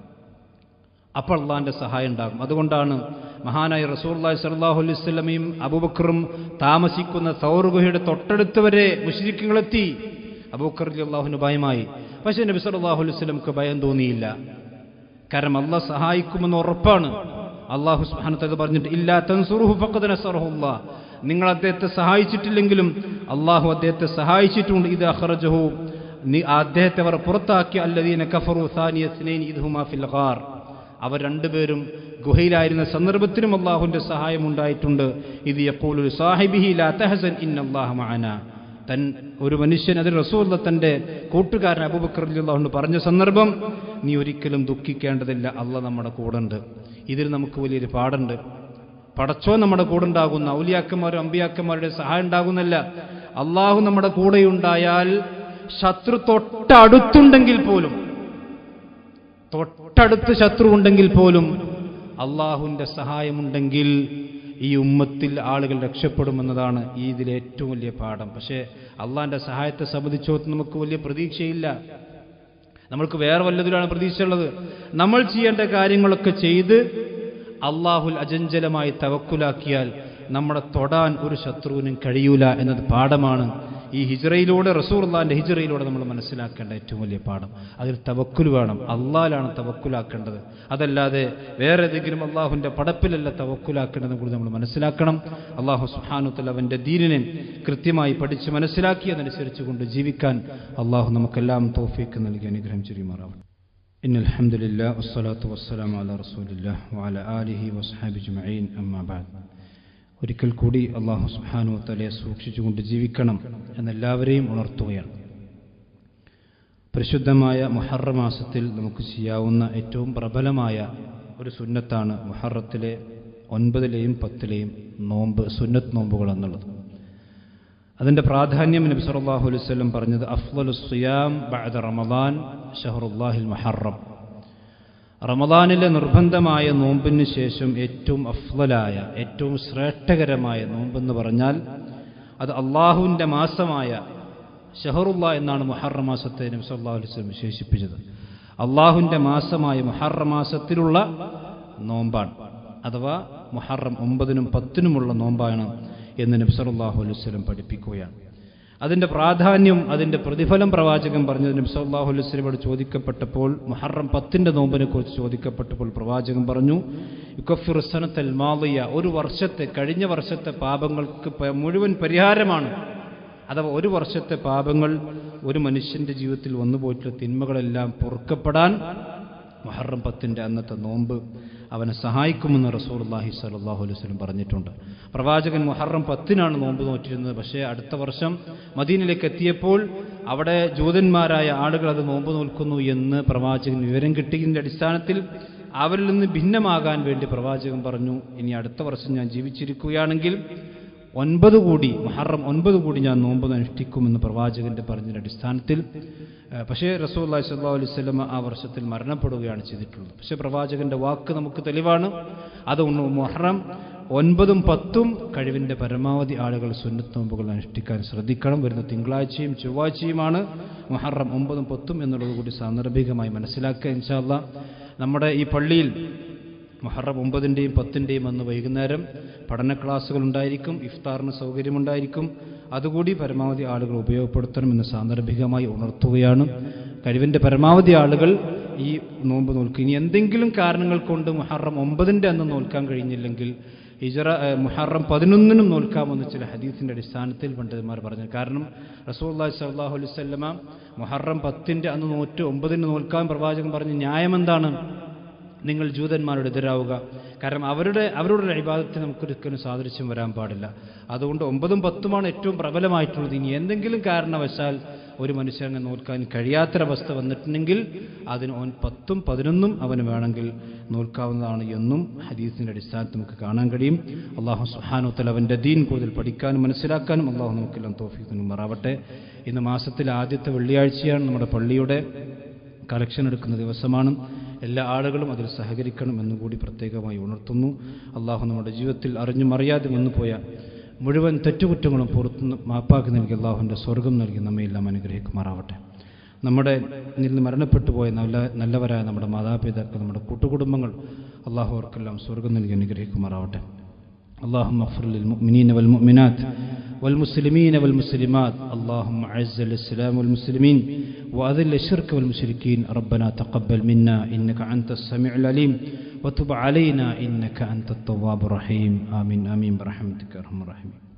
അപ്പോൾ അള്ളാഹിന്റെ സഹായം ഉണ്ടാകും അതുകൊണ്ടാണ് മഹാനായ റസൂർലാഹി സല്ലാഹു അലൈഹി സ്വലമയും അബൂബക്കറും താമസിക്കുന്ന സൗർഗുഹയുടെ തൊട്ടടുത്ത് വരെ മുഷ്രിക്കുകളെത്തി അബൂബക്കർ അള്ളാഹുവിന് ഭയമായി പക്ഷേ നബി സല്ലല്ലാഹു അലൈഹി വസല്ലമക്ക് ഭയം തോന്നിയില്ല കാരണം അള്ളാഹ് സഹായിക്കുമെന്ന് ഉറപ്പാണ് അള്ളാഹു സുബ്ഹാനഹു പറഞ്ഞിട്ട് ഇല്ലാ തൻസുറുഹു ഫഖദ് നസറഹുല്ലാ നിങ്ങൾ അദ്ദേഹത്തെ സഹായിച്ചിട്ടില്ലെങ്കിലും അള്ളാഹു അദ്ദേഹത്തെ സഹായിച്ചിട്ടുണ്ട് ഇത് അഖറജഹു നി- ആ അദ്ദേഹത്തെ അവർ പുറത്താക്കിയ അല്ലദീന കഫറു സാനിയ സ്നൈൻ ഇദ്ഹുമാ ഫിൽ ഗാർ അവർ രണ്ടുപേരും ഗുഹയിലായിരുന്ന സന്ദർഭത്തിലും അള്ളാഹുവിന്റെ സഹായം ഉണ്ടായിട്ടുണ്ട് ഇത് യഖൂലു സാഹിബിഹി ലാ തഹസൻ ഇന്നല്ലാഹ മഅന തൻ ഒരു മനുഷ്യൻ അതിൽ റസൂല്ല തന്റെ കൂട്ടുകാരൻ അബൂബക്കർ അള്ളാഹുണ്ട് പറഞ്ഞ സന്ദർഭം നീ ഒരിക്കലും ദുഃഖിക്കേണ്ടതില്ല അല്ല നമ്മുടെ കൂടെ ഇതിൽ നമുക്ക് വലിയൊരു പാടുണ്ട് പടച്ചോ നമ്മുടെ കൂടെ ഉണ്ടാകുന്ന ഔലിയാക്കന്മാരും അമ്പിയാക്കന്മാരുടെ സഹായം ഉണ്ടാകുന്നല്ല അള്ളാഹു നമ്മുടെ കൂടെയുണ്ടായാൽ ശത്രു തൊട്ടടുത്തുണ്ടെങ്കിൽ പോലും തൊട്ടടുത്ത് ശത്രു ഉണ്ടെങ്കിൽ പോലും അള്ളാഹുവിന്റെ സഹായമുണ്ടെങ്കിൽ ഈ ഉമ്മത്തിൽ ആളുകൾ രക്ഷപ്പെടുമെന്നതാണ് ഈ ഇതിലെ ഏറ്റവും വലിയ പാഠം പക്ഷേ അള്ളാഹിന്റെ സഹായത്തെ സംബന്ധിച്ചോത്ത് നമുക്ക് വലിയ പ്രതീക്ഷയില്ല നമ്മൾക്ക് വേറെ വല്ലതിലാണ് പ്രതീക്ഷയുള്ളത് നമ്മൾ ചെയ്യേണ്ട കാര്യങ്ങളൊക്കെ ചെയ്ത് അള്ളാഹുൽ അജഞ്ചലമായി തവക്കുലാക്കിയാൽ നമ്മളെ തൊടാൻ ഒരു ശത്രുവിനും കഴിയൂല എന്നത് പാഠമാണ് ഈ ഹിജറയിലൂടെ റസൂർല്ലാന്റെ ഹിജറയിലൂടെ നമ്മൾ മനസ്സിലാക്കേണ്ട ഏറ്റവും വലിയ പാഠം അതിൽ തവക്കുൽ വേണം അള്ളാലാണ് തവക്കുലാക്കേണ്ടത് അതല്ലാതെ വേറെ ഏതെങ്കിലും അള്ളാഹുവിന്റെ പടപ്പിലല്ല തവക്കുലാക്കേണ്ടതെന്ന് കൂടി നമ്മൾ മനസ്സിലാക്കണം അള്ളാഹു സുഹാനുത്തൽ അവന്റെ ദീനിനെ കൃത്യമായി പഠിച്ച് മനസ്സിലാക്കി അതനുസരിച്ച് കൊണ്ട് ജീവിക്കാൻ അള്ളാഹു നമുക്കെല്ലാം തോഫീക്ക് നൽകി അനുഗ്രഹം ചുരിമാറാവട്ടെ إن الحمد لله والصلاة والسلام على رسول الله وعلى آله وصحبه أجمعين أما بعد ഒരിക്കൽ കൂടി അള്ളാഹു സുബ്ഹാനഹു വതആലയെ സൂക്ഷിച്ചുകൊണ്ട് ജീവിക്കണം എന്നെല്ലാവരെയും ഉണർത്തുകയാണ് പരിശുദ്ധമായ മുഹറ മാസത്തിൽ നമുക്ക് ചെയ്യാവുന്ന ഏറ്റവും പ്രബലമായ ഒരു സുന്നത്താണ് മുഹറത്തിലെ ഒൻപതിലെയും പത്തിലെയും നോമ്പ് സുന്നത്ത് നോമ്പുകൾ എന്നുള്ളത് അതിന്റെ പ്രാധാന്യം നബി സല്ലല്ലാഹു അലൈഹി വസല്ലം പറഞ്ഞത് അഫ്ളലു സിയാം ബഅദ റമദാൻ ഷഹറുല്ലാഹിൽ മുഹറം റമദാനിലെ നിർബന്ധമായ നോമ്പിന് ശേഷം ഏറ്റവും അഫ്വലായ ഏറ്റവും ശ്രേഷ്ഠകരമായ നോമ്പെന്ന് പറഞ്ഞാൽ അത് അള്ളാഹുവിൻ്റെ മാസമായ ഷഹറുല്ല എന്നാണ് മുഹറം മാസത്തെ നബി സല്ലല്ലാഹു അലൈഹി വസല്ലം വിശേഷിപ്പിച്ചത് അള്ളാഹുവിൻ്റെ മാസമായ മുഹറം മാസത്തിലുള്ള നോമ്പാണ് അഥവാ മുഹറം ഒമ്പതിനും പത്തിനുമുള്ള നോമ്പാണ് എന്ന് നബി സല്ലല്ലാഹു അലൈഹി വസല്ലം പഠിപ്പിക്കുകയാണ് അതിൻ്റെ പ്രാധാന്യം അതിൻ്റെ പ്രതിഫലം പ്രവാചകൻ പറഞ്ഞത് നബി സല്ലല്ലാഹു അലൈഹി വസല്ലമയോട് ചോദിക്കപ്പെട്ടപ്പോൾ മുഹറം പത്തിൻ്റെ നോമ്പിനെ കുറിച്ച് ചോദിക്കപ്പെട്ടപ്പോൾ പ്രവാചകൻ പറഞ്ഞു യുക്കഫിറു സനത്തൽ മാളിയ ഒരു വർഷത്തെ കഴിഞ്ഞ വർഷത്തെ പാപങ്ങൾക്ക് പ- മുഴുവൻ പരിഹാരമാണ് അഥവാ ഒരു വർഷത്തെ പാപങ്ങൾ ഒരു മനുഷ്യന്റെ ജീവിതത്തിൽ വന്നുപോയിട്ടുള്ള തിന്മകളെല്ലാം പൊറുക്കപ്പെടാൻ മുഹറം പത്തിൻ്റെ അന്നത്തെ നോമ്പ് അവനെ സഹായിക്കുമെന്ന് റസൂർല്ലാഹി സലാഹു അലൈഹി വസല്ലം പറഞ്ഞിട്ടുണ്ട് പ്രവാചകൻ മുഹറം പത്തിനാണ് നോമ്പ് നോറ്റിരുന്നത് പക്ഷേ അടുത്ത വർഷം മദീനിലേക്ക് എത്തിയപ്പോൾ അവിടെ ജൂതന്മാരായ ആളുകൾ അത് നോമ്പ് നോൽക്കുന്നു എന്ന് പ്രവാചകൻ വിവരം കിട്ടിയതിൻ്റെ അടിസ്ഥാനത്തിൽ അവരിൽ നിന്ന് ഭിന്നമാകാൻ വേണ്ടി പ്രവാചകൻ പറഞ്ഞു ഇനി അടുത്ത വർഷം ഞാൻ ജീവിച്ചിരിക്കുകയാണെങ്കിൽ ഒൻപത് കൂടി മുഹറം ഒൻപത് കൂടി ഞാൻ നോമ്പ് അനുഷ്ഠിക്കുമെന്ന് പ്രവാചകന്റെ പറഞ്ഞതിന്റെ അടിസ്ഥാനത്തിൽ ഏഹ്, പക്ഷേ റസൂൽ അള്ളഹി സ്വല്ലാ അലൈഹി സ്വലമ ആ വർഷത്തിൽ മരണപ്പെടുകയാണ് ചെയ്തിട്ടുള്ളത് പക്ഷേ പ്രവാചകന്റെ വാക്ക് നമുക്ക് തെളിവാണ് അതുകൊണ്ട് മുഹറം ഒൻപതും പത്തും കഴിവിന്റെ പരമാവധി ആളുകൾ സുന്നത്ത് നോമ്പുകൾ അനുഷ്ഠിക്കാൻ ശ്രദ്ധിക്കണം വരുന്ന തിങ്കളാഴ്ചയും ചൊവ്വാഴ്ചയുമാണ് മുഹറം ഒമ്പതും പത്തും എന്നുള്ളത് കൂടി സാന്ദർഭികമായി മനസ്സിലാക്കുക ഇൻഷാല്ല നമ്മുടെ ഈ പള്ളിയിൽ മുഹറം ഒമ്പതിൻ്റെയും പത്തിൻ്റെയും അന്ന് വൈകുന്നേരം പഠന ക്ലാസ്സുകൾ ഉണ്ടായിരിക്കും ഇഫ്താറിന് സൗകര്യമുണ്ടായിരിക്കും അതുകൂടി പരമാവധി ആളുകൾ ഉപയോഗപ്പെടുത്തണമെന്ന് സാന്ദർഭികമായി ഉണർത്തുകയാണ് കഴിവിൻ്റെ പരമാവധി ആളുകൾ ഈ നോമ്പ് നോൽക്കും ഇനി എന്തെങ്കിലും കാരണങ്ങൾ കൊണ്ട് മുഹറം ഒമ്പതിൻ്റെ അന്ന് നോൽക്കാൻ കഴിഞ്ഞില്ലെങ്കിൽ ഹിജറ ഏഹ്, മുഹറം പതിനൊന്നിനും നോൽക്കാമെന്ന് ചില ഹദീസിൻ്റെ അടിസ്ഥാനത്തിൽ പണ്ഡിതന്മാർ പറഞ്ഞു കാരണം റസൂല്ലാഹി സല്ലാഹു അലൈഹി സ്വല്ലമ മുഹറം പത്തിൻ്റെ അന്ന് നോറ്റ് ഒമ്പതിന് നോൽക്കാൻ പ്രവാചകൻ പറഞ്ഞു ന്യായം എന്താണ് നിങ്ങൾ ജൂതന്മാരോട് എതിരാവുക കാരണം അവരുടെ അവരുടെ ഇബാദത്തിന് നമുക്കൊരിക്കലും സാദൃശ്യം വരാൻ പാടില്ല അതുകൊണ്ട് ഒമ്പതും പത്തുമാണ് ഏറ്റവും പ്രബലമായിട്ടുള്ളത് ഇനി എന്തെങ്കിലും കാരണവശാൽ ഒരു മനുഷ്യനെ നോൽക്കാൻ കഴിയാത്തൊരവസ്ഥ വന്നിട്ടുണ്ടെങ്കിൽ അതിന് ഓൻ പത്തും പതിനൊന്നും അവന് വേണമെങ്കിൽ നോൽക്കാവുന്നതാണ് എന്നും ഹദീസിൻ്റെ അടിസ്ഥാനത്തിൽ നമുക്ക് കാണാൻ കഴിയും അള്ളാഹു സുഹാനുത്തൽ അവൻ്റെ ദീൻ കൂടുതൽ പഠിക്കാനും മനസ്സിലാക്കാനും അള്ളാഹു നമുക്കെല്ലാം തോഫിക്കുന്നു മറാവട്ടെ ഇന്ന് മാസത്തിലെ ആദ്യത്തെ വെള്ളിയാഴ്ചയാണ് നമ്മുടെ പള്ളിയുടെ കളക്ഷൻ എടുക്കുന്ന ദിവസമാണ് എല്ലാ ആളുകളും അതിൽ സഹകരിക്കണം എന്നുകൂടി പ്രത്യേകമായി ഉണർത്തുന്നു അള്ളാഹു നമ്മുടെ ജീവിതത്തിൽ അറിഞ്ഞും അറിയാതെ വന്നുപോയ മുഴുവൻ തെറ്റുകുറ്റങ്ങളും പുറത്തുനിന്ന് മാപ്പാക്കി നൽകി അള്ളാഹുവിൻ്റെ സ്വർഗം നൽകി നമ്മയെല്ലാം അനുഗ്രഹിക്കുമാറാവട്ടെ നമ്മുടെ നിന്ന് മരണപ്പെട്ടു പോയ നല്ല നല്ലവരായ നമ്മുടെ മാതാപിതാക്കൾ നമ്മുടെ കൂട്ടുകുടുംബങ്ങൾ അള്ളാഹു അവർക്കെല്ലാം സ്വർഗം നൽകി അനുഗ്രഹിക്കുമാറാവട്ടെ اللهم اغفر للمؤمنين والمؤمنات والمسلمين والمسلمات اللهم اعز الاسلام والمسلمين واذل الشرك والمشركين ربنا تقبل منا انك انت السميع العليم وتب علينا انك انت التواب الرحيم امين امين برحمتك يا ارحم الراحمين